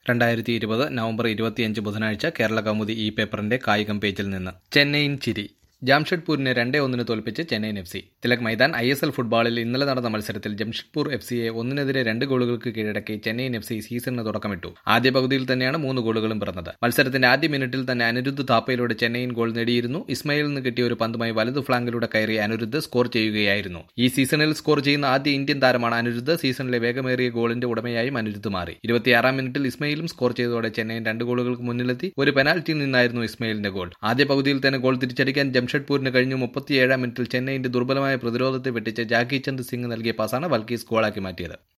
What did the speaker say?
രണ്ടായിരത്തി ഇരുപത് നവംബർ ഇരുപത്തിയഞ്ച് ബുധനാഴ്ച കേരള കൗമുദി ഈ പേപ്പറിന്റെ കായികം പേജിൽ നിന്ന് ചെന്നൈയിൻ ചിരി ജാംഷഡ്പൂരിനെ രണ്ടേ ഒന്നിന് തോൽപ്പിച്ച് Chennaiyin F C Tilak Maidan I S L ഫുട്ബോളിൽ ഇന്നലെ നടന്ന മത്സരത്തിൽ ജംഷഡ്പൂർ എഫ് സിയെ ഒന്നിനെതിരെ രണ്ട് ഗോളുകൾക്ക് കീഴടക്കി ചെന്നൈയിൻ എഫ് സി സീസണിന് തുടക്കമിട്ടു ആദ്യ പകുതിയിൽ തന്നെയാണ് മൂന്ന് ഗോളുകളും പിറന്നത് മത്സരത്തിന്റെ ആദ്യ മിനിറ്റിൽ തന്നെ അനിരുദ്ധ് താപ്പയിലൂടെ ചെന്നൈയിൻ ഗോൾ നേടിയിരുന്നു ഇസ്മയിലിൽ നിന്ന് കിട്ടിയ ഒരു പന്തുമായി വലതു ഫ്ലാങ്കിലൂടെ കയറി അനിരുദ്ധ് സ്കോർ ചെയ്യുകയായിരുന്നു ഈ സീസണിൽ സ്കോർ ചെയ്യുന്ന ആദ്യ ഇന്ത്യൻ താരമാണ് അനിരുദ്ധ് സീസണിലെ വേഗമേറിയ ഗോളിന്റെ ഉടമയായും അനിരുദ്ധ് മാറി ഇരുപത്തിയാറാം മിനിറ്റിൽ ഇസ്മയിലും സ്കോർ ചെയ്തതോടെ ചെന്നൈയിൻ രണ്ട് ഗോളുകൾക്ക് മുന്നിലെത്തി ഒരു പെനാൽറ്റിയിൽ നിന്നായിരുന്നു ഇസ്മയിലിന്റെ ഗോൾ ആദ്യ പകുതിയിൽ തന്നെ ഗോൾ തിരിച്ചടിക്കാൻ ജംഷഡ്പൂരിന് കഴിഞ്ഞു മുപ്പത്തിയേഴാം മിനിറ്റിൽ ചെന്നൈയിന്റെ ദുർബലമായ പ്രതിരോധത്തെ വെട്ടിച്ച് ജാക്കി ചന്ദ് സിംഗ് നൽകിയ പാസാണ് വൽക്കീസ് ഗോളാക്കി മാറ്റിയത്